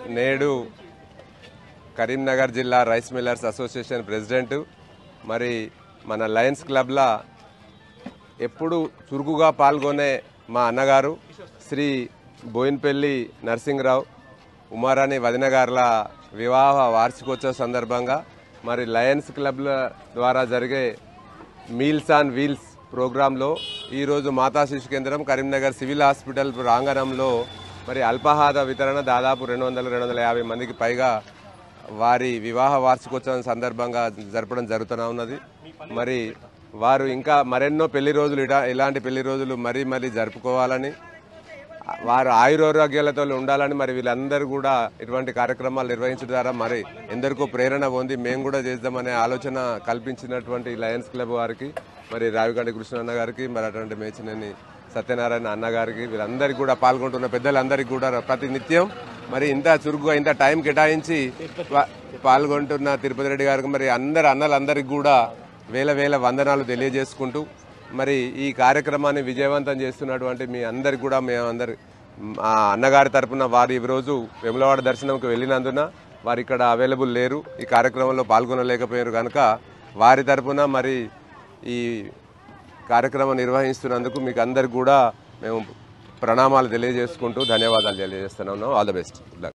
నేడు కరీంనగర్ జిల్లా rice millers association president మరి మన లయన్స్ క్లబ్లా ఎప్పుడు చురుకుగా పాల్గొనే మా అన్నగారు శ్రీ బోయిన్పల్లి నరసింహరావు ఉమారాణి వదిన గారుల వివాహ వార్షికోత్సవ సందర్భంగా మరి లయన్స్ క్లబ్ల ద్వారా జరిగే మీల్స్ ఆన్ వీల్స్ ప్రోగ్రాంలో ఈరోజు మాతా శిశు కేంద్రం కరీంనగర్ సివిల్ హాస్పిటల్ ప్రాంగణంలో మరి అల్పాహార వితరణ దాదాపు రెండు వందల రెండు వందల యాభై మందికి పైగా వారి వివాహ వార్షికోత్సవం సందర్భంగా జరపడం జరుగుతూనే ఉన్నది మరి వారు ఇంకా మరెన్నో పెళ్లి రోజులు ఇట ఇలాంటి పెళ్లి రోజులు మరీ మరీ జరుపుకోవాలని వారు ఆయురారోగ్యాలతో ఉండాలని మరి వీళ్ళందరూ కూడా ఇటువంటి కార్యక్రమాలు నిర్వహించడం ద్వారా మరి ఎందరికో ప్రేరణ పొంది మేము కూడా చేద్దామనే ఆలోచన కల్పించినటువంటి లయన్స్ క్లబ్ వారికి మరి రావిగండి కృష్ణన్న గారికి మరి అటువంటి మేచినేని సత్యనారాయణ అన్న గారికి వీళ్ళందరికీ కూడా పాల్గొంటున్న పెద్దలందరికీ కూడా ప్రతి నిత్యం మరి ఇంత చురుకుగా ఇంత టైం కేటాయించి పా- పాల్గొంటున్న తిరుపతి రెడ్డి గారికి మరి అందరు అన్నలందరికీ కూడా వేల వేల వందనాలు తెలియజేసుకుంటూ మరి ఈ కార్యక్రమాన్ని విజయవంతం చేస్తున్నటువంటి మీ అందరికి కూడా మేమందరి మా అన్నగారి తరపున వారు ఈ రోజు వెములవాడ దర్శనంకి వెళ్ళినందున వారు ఇక్కడ అవైలబుల్ లేరు ఈ కార్యక్రమంలో పాల్గొనలేకపోయారు కనుక వారి తరపున మరి ఈ కార్యక్రమం నిర్వహిస్తున్నందుకు మీకు అందరికి కూడా మేము ప్రణామాలు తెలియజేసుకుంటూ ధన్యవాదాలు తెలియజేస్తున్నాం ఆల్ ద బెస్ట్